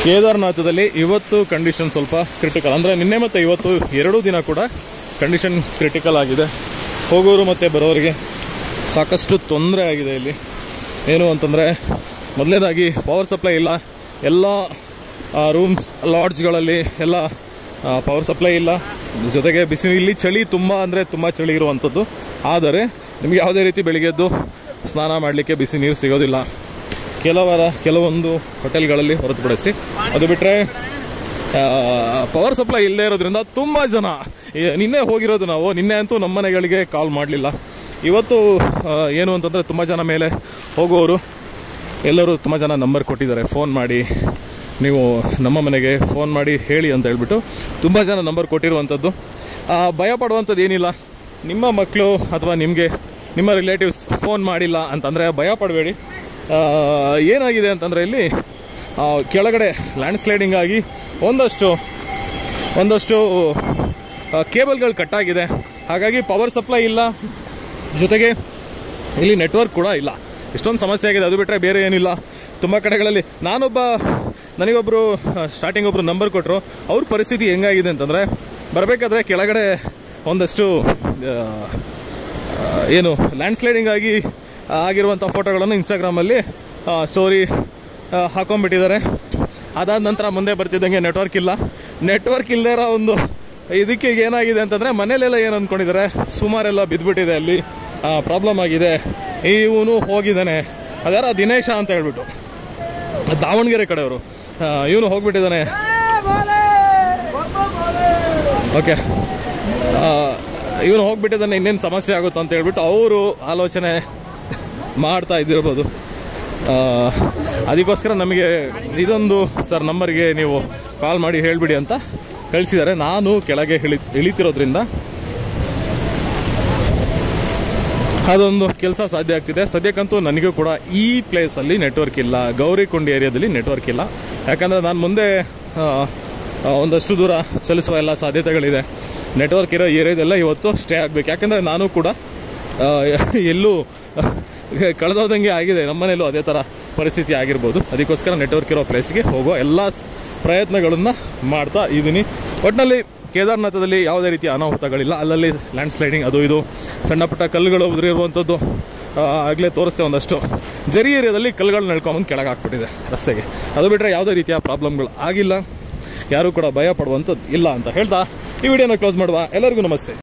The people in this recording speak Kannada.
ಕೇದಾರ್ನಾಥದಲ್ಲಿ ಇವತ್ತು ಕಂಡೀಷನ್ ಸ್ವಲ್ಪ ಕ್ರಿಟಿಕಲ್ ಅಂದರೆ ನಿನ್ನೆ ಮತ್ತು ಇವತ್ತು ಎರಡೂ ದಿನ ಕೂಡ ಕಂಡೀಷನ್ ಕ್ರಿಟಿಕಲ್ ಆಗಿದೆ ಹೋಗೋರು ಮತ್ತು ಬರೋರಿಗೆ ಸಾಕಷ್ಟು ತೊಂದರೆ ಆಗಿದೆ ಇಲ್ಲಿ ಏನು ಅಂತಂದರೆ ಮೊದಲನೇದಾಗಿ ಪವರ್ ಸಪ್ಲೈ ಇಲ್ಲ ಎಲ್ಲ ರೂಮ್ಸ್ ಲಾಡ್ಜ್ಗಳಲ್ಲಿ ಎಲ್ಲ ಪವರ್ ಸಪ್ಲೈ ಇಲ್ಲ ಜೊತೆಗೆ ಬಿಸಿ ಇಲ್ಲಿ ಚಳಿ ತುಂಬ ಅಂದರೆ ತುಂಬ ಚಳಿ ಇರುವಂಥದ್ದು ಆದರೆ ನಿಮಗೆ ಯಾವುದೇ ರೀತಿ ಬೆಳಿಗ್ಗೆ ಎದ್ದು ಸ್ನಾನ ಮಾಡಲಿಕ್ಕೆ ಬಿಸಿ ನೀರು ಸಿಗೋದಿಲ್ಲ ಕೆಲವರ ಕೆಲವೊಂದು ಹೋಟೆಲ್ಗಳಲ್ಲಿ ಹೊರತುಪಡಿಸಿ ಅದು ಬಿಟ್ಟರೆ ಪವರ್ ಸಪ್ಲೈ ಇಲ್ಲದೆ ಇರೋದ್ರಿಂದ ತುಂಬ ಜನ ಈ ನಿನ್ನೆ ಹೋಗಿರೋದು ನಾವು ನಿನ್ನೆ ಅಂತೂ ನಮ್ಮ ಮನೆಗಳಿಗೆ ಕಾಲ್ ಮಾಡಲಿಲ್ಲ ಇವತ್ತು ಆ, ಏನು ಅಂತಂದರೆ ತುಂಬ ಜನ ಮೇಲೆ ಹೋಗುವವರು ಎಲ್ಲರೂ ತುಂಬ ಜನ ನಂಬರ್ ಕೊಟ್ಟಿದ್ದಾರೆ ಫೋನ್ ಮಾಡಿ ನೀವು ನಮ್ಮ ಮನೆಗೆ ಫೋನ್ ಮಾಡಿ ಹೇಳಿ ಅಂತ ಹೇಳ್ಬಿಟ್ಟು ತುಂಬ ಜನ ನಂಬರ್ ಕೊಟ್ಟಿರುವಂಥದ್ದು ಆ, ಭಯ ಪಡುವಂಥದ್ದು ಏನಿಲ್ಲ ನಿಮ್ಮ ಮಕ್ಕಳು ಅಥವಾ ನಿಮಗೆ ನಿಮ್ಮ ರಿಲೇಟಿವ್ಸ್ ಫೋನ್ ಮಾಡಿಲ್ಲ ಅಂತಂದರೆ ಭಯ ಪಡಬೇಡಿ ಏನಾಗಿದೆ ಅಂತಂದರೆ ಇಲ್ಲಿ ಆ, ಕೆಳಗಡೆ ಲ್ಯಾಂಡ್ ಸ್ಲೈಡಿಂಗ್ ಆಗಿ ಒಂದಷ್ಟು ಒಂದಷ್ಟು ಕೇಬಲ್ಗಳು ಕಟ್ಟಾಗಿದೆ ಹಾಗಾಗಿ ಪವರ್ ಸಪ್ಲೈ ಇಲ್ಲ ಜೊತೆಗೆ ಇಲ್ಲಿ ನೆಟ್ವರ್ಕ್ ಕೂಡ ಇಲ್ಲ ಇಷ್ಟೊಂದು ಸಮಸ್ಯೆ ಆಗಿದೆ ಅದು ಬಿಟ್ಟರೆ ಬೇರೆ ಏನಿಲ್ಲ ತುಂಬ ಕಡೆಗಳಲ್ಲಿ ನಾನೊಬ್ಬ ನನಗೊಬ್ಬರು ಸ್ಟಾರ್ಟಿಂಗ್ ಒಬ್ಬರು ನಂಬರ್ ಕೊಟ್ಟರು ಅವ್ರ ಪರಿಸ್ಥಿತಿ ಹೆಂಗಾಗಿದೆ ಅಂತಂದರೆ ಬರಬೇಕಾದ್ರೆ ಕೆಳಗಡೆ ಒಂದಷ್ಟು ಆ, ಆ, ಏನು ಲ್ಯಾಂಡ್ ಸ್ಲೈಡಿಂಗ್ ಆಗಿ ಆಗಿರುವಂಥ ಫೋಟೋಗಳನ್ನು ಇನ್ಸ್ಟಾಗ್ರಾಮಲ್ಲಿ ಸ್ಟೋರಿ ಹಾಕೊಂಡ್ಬಿಟ್ಟಿದ್ದಾರೆ ಅದಾದ ನಂತರ ಮುಂದೆ ಬರ್ತಿದ್ದಂಗೆ ನೆಟ್ವರ್ಕ್ ಇಲ್ಲ ನೆಟ್ವರ್ಕ್ ಇಲ್ಲದೇ ಇರೋ ಒಂದು ಇದಕ್ಕೆ ಈಗ ಏನಾಗಿದೆ ಅಂತಂದರೆ ಮನೇಲೆಲ್ಲ ಏನು ಅಂದ್ಕೊಂಡಿದ್ದಾರೆ ಸುಮಾರೆಲ್ಲ ಬಿದ್ದುಬಿಟ್ಟಿದೆ ಅಲ್ಲಿ ಪ್ರಾಬ್ಲಮ್ ಆಗಿದೆ ಇವನು ಹೋಗಿದ್ದಾನೆ ಅದಾರ ದಿನೇಶ ಅಂತ ಹೇಳ್ಬಿಟ್ಟು ದಾವಣಗೆರೆ ಕಡೆಯವರು ಇವನು ಹೋಗ್ಬಿಟ್ಟಿದ್ದಾನೆ ಓಕೆ ಇವನು ಹೋಗ್ಬಿಟ್ಟಿದ್ದಾನೆ ಇನ್ನೇನು ಸಮಸ್ಯೆ ಆಗುತ್ತೋ ಅಂತ ಹೇಳ್ಬಿಟ್ಟು ಅವರು ಆಲೋಚನೆ ಮಾಡ್ತಾ ಇದ್ದಿರ್ಬೋದು ಆ, ಅದಕ್ಕೋಸ್ಕರ ನಮಗೆ ಇದೊಂದು ಸರ್ ನಂಬರ್ಗೆ ನೀವು ಕಾಲ್ ಮಾಡಿ ಹೇಳಿಬಿಡಿ ಅಂತ ಕಳಿಸಿದ್ದಾರೆ ನಾನು ಕೆಳಗೆ ಇಳಿ ಇಳಿತಿರೋದ್ರಿಂದ ಅದೊಂದು ಕೆಲಸ ಸಾಧ್ಯ ಆಗ್ತಿದೆ ಸದ್ಯಕ್ಕಂತೂ ನನಗೂ ಕೂಡ ಈ ಪ್ಲೇಸಲ್ಲಿ ನೆಟ್ವರ್ಕ್ ಇಲ್ಲ ಗೌರಿಕೊಂಡಿ ಏರಿಯಾದಲ್ಲಿ ನೆಟ್ವರ್ಕ್ ಇಲ್ಲ ಯಾಕಂದರೆ ನಾನು ಮುಂದೆ ಆ, ಆ, ಒಂದಷ್ಟು ದೂರ ಚಲಿಸುವ ಎಲ್ಲ ಸಾಧ್ಯತೆಗಳಿದೆ ನೆಟ್ವರ್ಕ್ ಇರೋ ಏರಿಯಾದೆಲ್ಲ ಇವತ್ತು ಸ್ಟೇ ಆಗಬೇಕು ಯಾಕಂದರೆ ನಾನು ಕೂಡ ಆ, ಎಲ್ಲೂ ಕಳೆದೋದಂಗೆ ಆಗಿದೆ ನಮ್ಮನೇಲೂ ಅದೇ ಥರ ಪರಿಸ್ಥಿತಿ ಆಗಿರ್ಬೋದು ಅದಕ್ಕೋಸ್ಕರ ನೆಟ್ವರ್ಕ್ ಇರೋ ಪ್ಲೇಸ್ಗೆ ಹೋಗೋ ಎಲ್ಲ ಸ್- ಪ್ರಯತ್ನಗಳನ್ನು ಮಾಡ್ತಾ ಇದ್ದೀನಿ ಒಟ್ಟಿನಲ್ಲಿ ಕೇದಾರ್ನಾಥದಲ್ಲಿ ಯಾವುದೇ ರೀತಿಯ ಅನಾಹುತಗಳಿಲ್ಲ ಅಲ್ಲಲ್ಲಿ ಲ್ಯಾಂಡ್ ಸ್ಲೈಡಿಂಗ್ ಅದು ಇದು ಸಣ್ಣ ಪುಟ್ಟ ಕಲ್ಲುಗಳು ಉದುರಿರುವಂಥದ್ದು ಆಗಲೇ ತೋರಿಸ್ತೆ ಒಂದಷ್ಟು ಜರಿ ಏರಿಯಾದಲ್ಲಿ ಕಲ್ಲುಗಳನ್ನ ನಡ್ಕೊಂಬಂದು ಕೆಳಗೆ ಹಾಕ್ಬಿಟ್ಟಿದೆ ರಸ್ತೆಗೆ ಅದು ಬಿಟ್ಟರೆ ಯಾವುದೇ ರೀತಿಯ ಪ್ರಾಬ್ಲಮ್ಗಳು ಆಗಿಲ್ಲ ಯಾರೂ ಕೂಡ ಭಯ ಪಡುವಂಥದ್ದು ಇಲ್ಲ ಅಂತ ಹೇಳ್ತಾ ಈ ವಿಡಿಯೋನ ಕ್ಲೋಸ್ ಮಾಡುವ ಎಲ್ಲರಿಗೂ ನಮಸ್ತೆ